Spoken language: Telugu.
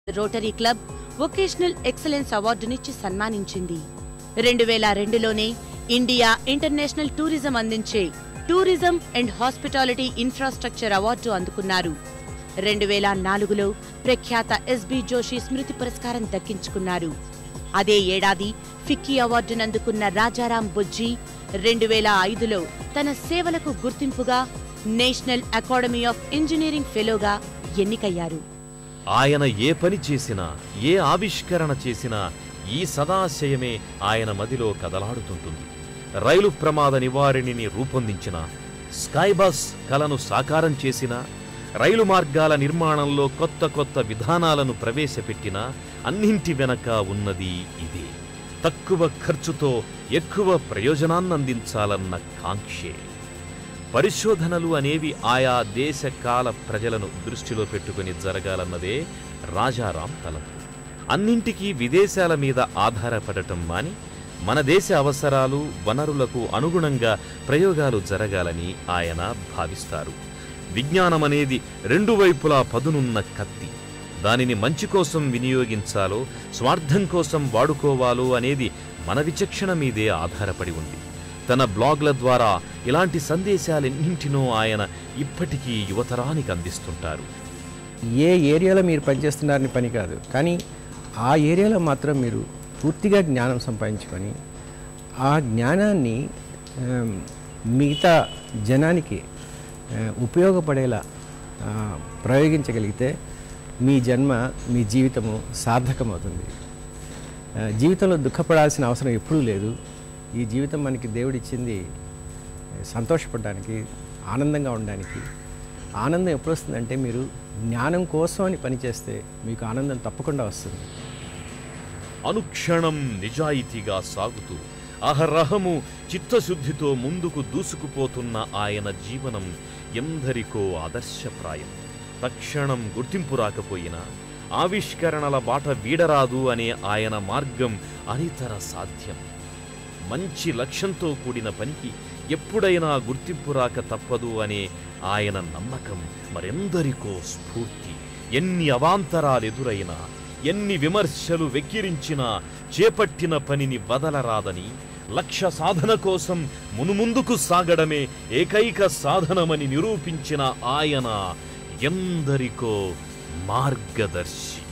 రోటరీ క్లబ్ వొకేషనల్ ఎక్సలెన్స్ అవార్డునిచ్చి సన్మానించింది రెండు వేల రెండులోనే ఇండియా ఇంటర్నేషనల్ టూరిజం అందించే tourism and hospitality infrastructure award అందుకున్నారు రెండు వేల నాలుగులో ప్రఖ్యాత ఎస్బి జోషి స్మృతి పురస్కారం దక్కించుకున్నారు అదే ఏడాది ఫిక్కీ అవార్డునందుకున్న రాజారాం బుజ్జి రెండు వేల ఐదులో తన సేవలకు గుర్తింపుగా నేషనల్ అకాడమీ ఆఫ్ ఇంజనీరింగ్ ఫెలోగా ఎన్నికయ్యారు ఆయన ఏ పని చేసినా ఏ ఆవిష్కరణ చేసినా ఈ సదాశయమే ఆయన మదిలో కదలాడుతుంటుంది రైలు ప్రమాద నివారణని రూపొందించిన స్కైబస్ కలను సాకారం చేసిన రైలు మార్గాల నిర్మాణంలో కొత్త కొత్త విధానాలను ప్రవేశపెట్టిన అన్నింటి వెనక ఉన్నది ఇదే తక్కువ ఖర్చుతో ఎక్కువ ప్రయోజనాన్నందించాలన్న కాంక్షే పరిశోధనలు అనేవి ఆయా దేశ కాల ప్రజలను దృష్టిలో పెట్టుకుని జరగాలన్నదే రాజారాం తలంపు అన్నింటికీ విదేశాల మీద ఆధారపడటం మాని మన దేశ అవసరాలు వనరులకు అనుగుణంగా ప్రయోగాలు జరగాలని ఆయన భావిస్తారు విజ్ఞానమనేది రెండు వైపులా పదునున్న కత్తి దానిని మంచి కోసం వినియోగించాలో స్వార్థం కోసం వాడుకోవాలో అనేది మన విచక్షణ మీదే ఆధారపడి ఉంది తన బ్లాగ్ల ద్వారా ఇలాంటి సందేశాలెన్నింటినో ఆయన ఇప్పటికీ యువతరానికి అందిస్తుంటారు ఏ ఏరియాలో మీరు పనిచేస్తున్నారని పని కాదు కానీ ఆ ఏరియాలో మాత్రం మీరు పూర్తిగా జ్ఞానం సంపాదించుకొని ఆ జ్ఞానాన్ని ఆమ్, మిగతా జనానికి ఆ, ఉపయోగపడేలా ఆ, ప్రయోగించగలిగితే మీ జన్మ మీ జీవితము సార్థకమవుతుంది ఆ, జీవితంలో దుఃఖపడాల్సిన అవసరం ఎప్పుడూ లేదు ఈ జీవితం మనకి దేవుడిచ్చింది సంతోషపడడానికి ఆనందంగా ఉండడానికి ఆనందం ఎప్పుడు వస్తుందంటే మీరు జ్ఞానం కోసం అని పనిచేస్తే మీకు ఆనందం తప్పకుండా వస్తుంది అనుక్షణం నిజాయితీగా సాగుతూ అహరహము చిత్తశుద్ధితో ముందుకు దూసుకుపోతున్న ఆయన జీవనం ఎందరికో ఆదర్శప్రాయం తక్షణం గుర్తింపు రాకపోయినా ఆవిష్కరణల బాట వీడరాదు అనే ఆయన మార్గం అనితర సాధ్యం మంచి లక్ష్యంతో కూడిన పనికి ఎప్పుడైనా గుర్తింపు రాక తప్పదు అనే ఆయన నమ్మకం మరెందరికో స్ఫూర్తి ఎన్ని అవాంతరాలెదురైనా ఎన్ని విమర్శలు వెక్కిరించినా చేపట్టిన పనిని వదలరాదని లక్ష్య సాధన కోసం మునుముందుకు సాగడమే ఏకైక సాధనమని నిరూపించిన ఆయన ఎందరికో మార్గదర్శి